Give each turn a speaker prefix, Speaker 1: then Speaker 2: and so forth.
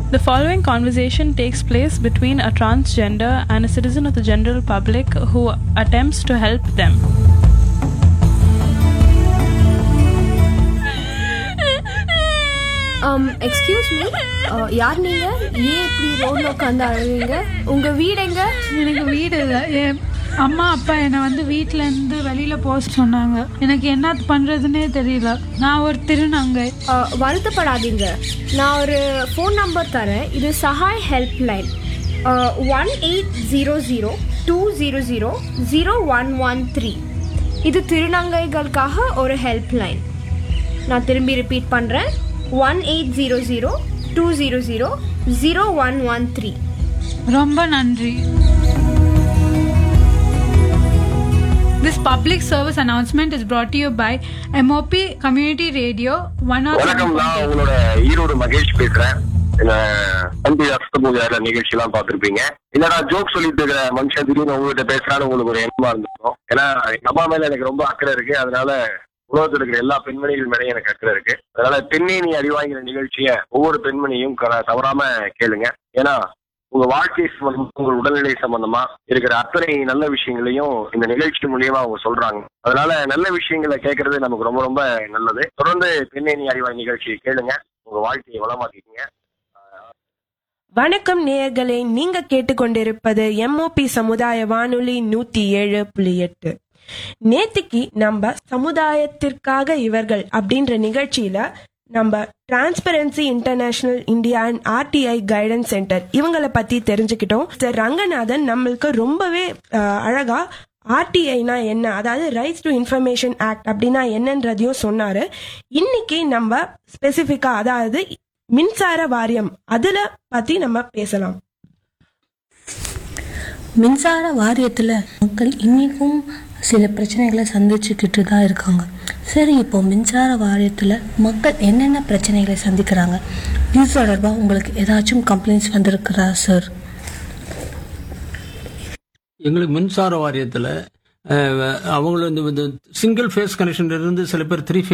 Speaker 1: The following conversation takes place between a transgender and a citizen of the general public who attempts to help them.
Speaker 2: um excuse me யார் நீங்க ஏன் இப்படி ரோட்ல உட்காந்து அழுவீங்க உங்க வீடு எங்க
Speaker 3: எனக்கு வீடு இல்லை என் அம்மா அப்பா என்னை வந்து வீட்ல இருந்து வெளியில போக சொன்னாங்க எனக்கு என்ன பண்றதுன்னே தெரியல நான் ஒரு திருநங்கை
Speaker 2: Uh, வருத்தப்படாதீங்க நான் ஒரு ஃபோன் நம்பர் தரேன் இது Sahai help line one eight zero zero two zero zero zero one one three இது திருநங்கைகளுக்காக ஒரு ஹெல்ப் லைன் நான் திரும்பி ரிப்பீட் பண்ணுறேன் one eight zero zero two zero zero zero one one three
Speaker 3: ரொம்ப நன்றி This public service announcement is brought to you by MOP Community Radio
Speaker 4: வணக்கம் நான்
Speaker 3: 107.8.
Speaker 4: உங்களோட ஈரோடு மகேஷ் பேசுறேன் என்ன தம்பி அஸ்தபூஜார நிகழ்ச்சி எல்லாம் பார்த்திருப்பீங்க என்னடா ஜோக் சொல்லிட்டு இருக்கிற மனுஷன் திடீர்னு உங்ககிட்ட பேசுறான்னு உங்களுக்கு ஒரு எண்ணமா இருந்திருக்கும் ஏன்னா எங்க அம்மா மேல எனக்கு ரொம்ப அக்கறை இருக்கு அதனால உலகத்தில் இருக்கிற எல்லா பெண்மணிகள் மேலேயும் எனக்கு அக்கறை இருக்கு அதனால பெண்ணே நீ அறிவாங்கிற நிகழ்ச்சியை ஒவ்வொரு பெண்மணியும் க- தவறாம கேளுங்க ஏன்னா உங்க வாழ்க்கை சம்பந்தமா உங்க உடல்நிலை சம்பந்தமா இருக்கிற அத்தனை நல்ல விஷயங்களையும் இந்த நிகழ்ச்சி மூலியமா அவங்க சொல்றாங்க அதனால நல்ல விஷயங்களை கேட்கறது நமக்கு ரொம்ப ரொம்ப நல்லது தொடர்ந்து பெண்ணே நீ அறிவாய் நிகழ்ச்சியை கேளுங்க உங்க வாழ்க்கையை வளமாக்கிக்கங்க
Speaker 5: வணக்கம் நேயர்களே நீங்க கேட்டுக்கொண்டிருப்பது எம்ஓபி சமுதாய வானொலி நூத்தி ஏழு புள்ளி எட்டு நேத்திக்கு நம்ம சமுதாயத்திற்காக இவர்கள் அப்படின்ற நிகழ்ச்சியில நம்ம transparency international India and RTI guidance centre இவங்கள பத்தி தெரிஞ்சுக்கிட்டோம் Mr. ரங்கநாதன் நம்மளுக்கு ரொம்பவே அஹ், அழகா ஆர்டிஐனா என்ன அதாவது ரைட்ஸ் டு இன்ஃபர்மேஷன் ஆக்ட் அப்படின்னா என்னன்றதையும் சொன்னாரு இன்னைக்கு நம்ம ஸ்பெசிஃபிக்கா அதாவது மின்சார வாரியம் அதுல பத்தி நம்ம பேசலாம்
Speaker 6: மின்சார வாரியத்தில் மக்கள் இன்னிக்கும் சில பிரச்சனைகளை சந்திச்சுக்கிட்டு தான் இருக்காங்க சரி இப்போ மின்சார வாரியத்தில் மக்கள் என்னென்ன பிரச்சனைகளை சந்திக்கிறாங்க இது தொடர்பாக உங்களுக்கு ஏதாச்சும் கம்ப்ளைண்ட்ஸ் வந்திருக்கிறா சார்
Speaker 7: எங்களுக்கு மின்சார வாரியத்தில் அவங்கள இந்த சிங்கிள் ஃபேஸ் கனெக்ஷன் இருந்து சில பேர் த்ரீ